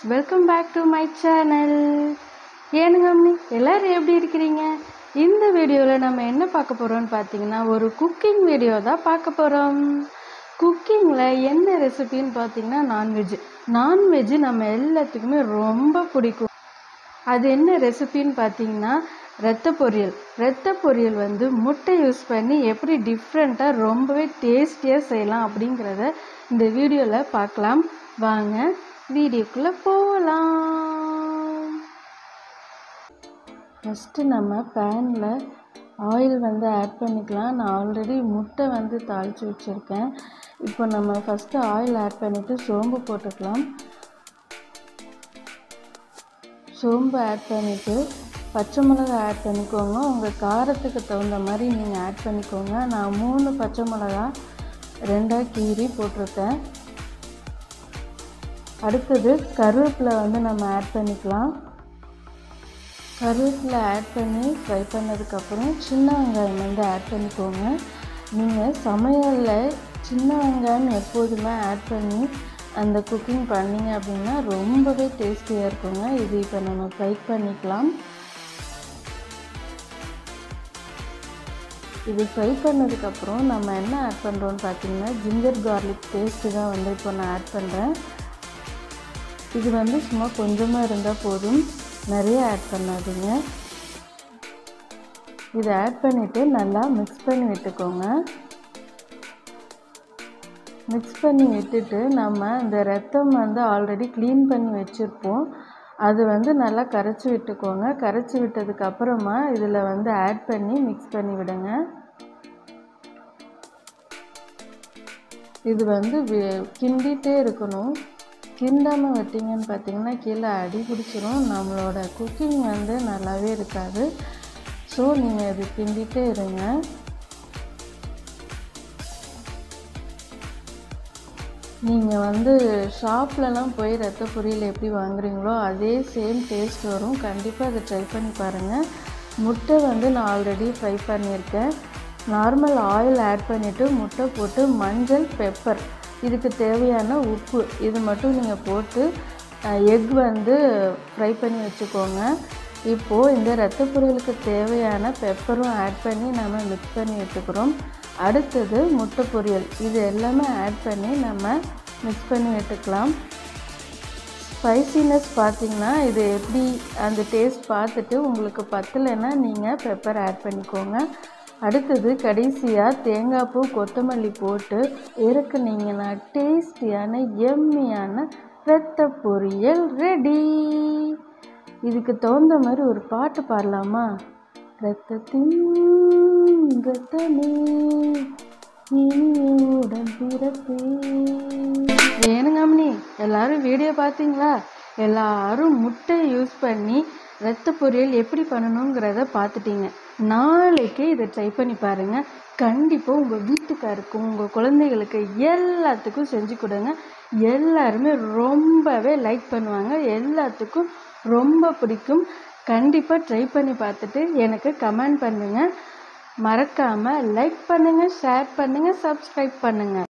welcome back to my channel ஏனுங்க அம்மி எல்லோரும் எப்படி இருக்கிறீங்க இந்த வீடியோவில் நம்ம என்ன பார்க்க போகிறோம்னு பார்த்தீங்கன்னா ஒரு குக்கிங் வீடியோ தான் பார்க்க போகிறோம் குக்கிங்கில் என்ன ரெசிபின்னு பார்த்தீங்கன்னா நான்வெஜ் நான்வெஜ் நம்ம எல்லாத்துக்குமே ரொம்ப பிடிக்கும் அது என்ன ரெசிபின்னு பார்த்தீங்கன்னா ரத்த பொரியல் ரத்த பொரியல் வந்து முட்டை யூஸ் பண்ணி எப்படி டிஃப்ரெண்ட்டாக ரொம்பவே டேஸ்டியாக செய்யலாம் அப்படிங்கிறத இந்த வீடியோவில் பார்க்கலாம் வாங்க வீடியோக்குள்ளே போகலாம் ஃபஸ்ட்டு நம்ம பேனில் ஆயில் வந்து ஆட் பண்ணிக்கலாம் நான் ஆல்ரெடி முட்டை வந்து தாளித்து வச்சுருக்கேன் இப்போ நம்ம ஃபஸ்ட்டு ஆயில் ஆட் பண்ணிவிட்டு சோம்பு போட்டுக்கலாம் சோம்பு ஆட் பண்ணிவிட்டு பச்சை மிளகா ஆட் பண்ணிக்கோங்க உங்கள் காரத்துக்கு தகுந்த மாதிரி நீங்கள் ஆட் பண்ணிக்கோங்க நான் மூணு பச்சை மிளகா ரெண்டாக கீறி போட்டிருக்கேன் அடுத்தது கருவேப்பிலை வந்து நம்ம ஆட் பண்ணிக்கலாம் கருவேப்பிலை ஆட் பண்ணி ஃப்ரை பண்ணதுக்கப்புறம் சின்ன வெங்காயம் வந்து ஆட் பண்ணிக்கோங்க நீங்கள் சமையலில் சின்ன வெங்காயம் எப்போதுமே ஆட் பண்ணி அந்த குக்கிங் பண்ணிங்க அப்படின்னா ரொம்பவே டேஸ்டியாக இருக்குங்க இது இப்போ நம்ம ஃப்ரை பண்ணிக்கலாம் இது ஃப்ரை பண்ணதுக்கப்புறம் நம்ம என்ன ஆட் பண்ணுறோன்னு பார்த்தீங்கன்னா ஜிஞ்சர் கார்லிக் பேஸ்ட்டு தான் வந்து இப்போ நான் ஆட் பண்ணுறேன் இது வந்து சும்மா கொஞ்சமாக இருந்தால் போதும் நிறைய ஆட் பண்ணாதீங்க இதை ஆட் பண்ணிவிட்டு நல்லா மிக்ஸ் பண்ணி விட்டுக்கோங்க மிக்ஸ் பண்ணி விட்டுட்டு நம்ம இந்த ரத்தம் வந்து ஆல்ரெடி க்ளீன் பண்ணி வச்சுருப்போம் அது வந்து நல்லா கரைச்சி விட்டுக்கோங்க கரைச்சி விட்டதுக்கு அப்புறமா இதில் வந்து ஆட் பண்ணி மிக்ஸ் பண்ணி விடுங்க இது வந்து கிண்டிகிட்டே இருக்கணும் கிண்டாமல் விட்டிங்கன்னு பார்த்தீங்கன்னா கீழே அடி பிடிச்சிரும் நம்மளோட குக்கிங் வந்து நல்லாவே இருக்காது ஸோ நீங்கள் இது கிண்டிகிட்டே இருங்க நீங்கள் வந்து ஷாப்லலாம் போய் ரத்த பொரியல் எப்படி வாங்குறீங்களோ அதே சேம் டேஸ்ட் வரும் கண்டிப்பாக அதை ட்ரை பண்ணி பாருங்கள் முட்டை வந்து நான் ஆல்ரெடி ஃப்ரை பண்ணியிருக்கேன் நார்மல் ஆயில் ஆட் பண்ணிவிட்டு முட்டை போட்டு மஞ்சள் பெப்பர் இதுக்கு தேவையான உப்பு இது மட்டும் நீங்கள் போட்டு எக் வந்து ஃப்ரை பண்ணி வச்சுக்கோங்க இப்போது இந்த ரத்த பொரியலுக்கு தேவையான பெப்பரும் ஆட் பண்ணி நம்ம மிக்ஸ் பண்ணி வச்சுக்கிறோம் அடுத்தது முட்டை பொரியல் இது எல்லாமே ஆட் பண்ணி நம்ம மிக்ஸ் பண்ணி விட்டுக்கலாம் ஸ்பைசினஸ் பார்த்திங்கன்னா இது எப்படி அந்த டேஸ்ட் பார்த்துட்டு உங்களுக்கு பத்தலைன்னா நீங்கள் பெப்பர் ஆட் பண்ணிக்கோங்க அடுத்தது கடைசியாக தேங்காய் பூ கொத்தமல்லி போட்டு இறக்குனீங்கன்னா டேஸ்டியான எம்மியான ரத்த பொரியல் ரெடி இதுக்கு தகுந்த மாதிரி ஒரு பாட்டு பாடலாமா ரத்தத்தின் ரத்தமே இனியுடன் பிறப்பே ஏனுங்க அம்மனி எல்லாரும் வீடியோ பார்த்தீங்களா எல்லாரும் முட்டை யூஸ் பண்ணி ரத்த பொரியல் எப்படி பண்ணணுங்கிறத பார்த்துட்டீங்க நாளைக்கு இதை ட்ரை பண்ணி பாருங்கள் கண்டிப்பாக உங்கள் வீட்டுக்காருக்கும் உங்கள் குழந்தைகளுக்கு எல்லாத்துக்கும் செஞ்சு கொடுங்க எல்லாருமே ரொம்பவே லைக் பண்ணுவாங்க எல்லாத்துக்கும் ரொம்ப பிடிக்கும் கண்டிப்பாக ட்ரை பண்ணி பார்த்துட்டு எனக்கு கமெண்ட் பண்ணுங்கள் மறக்காமல் லைக் பண்ணுங்கள் ஷேர் பண்ணுங்கள் சப்ஸ்கிரைப் பண்ணுங்கள்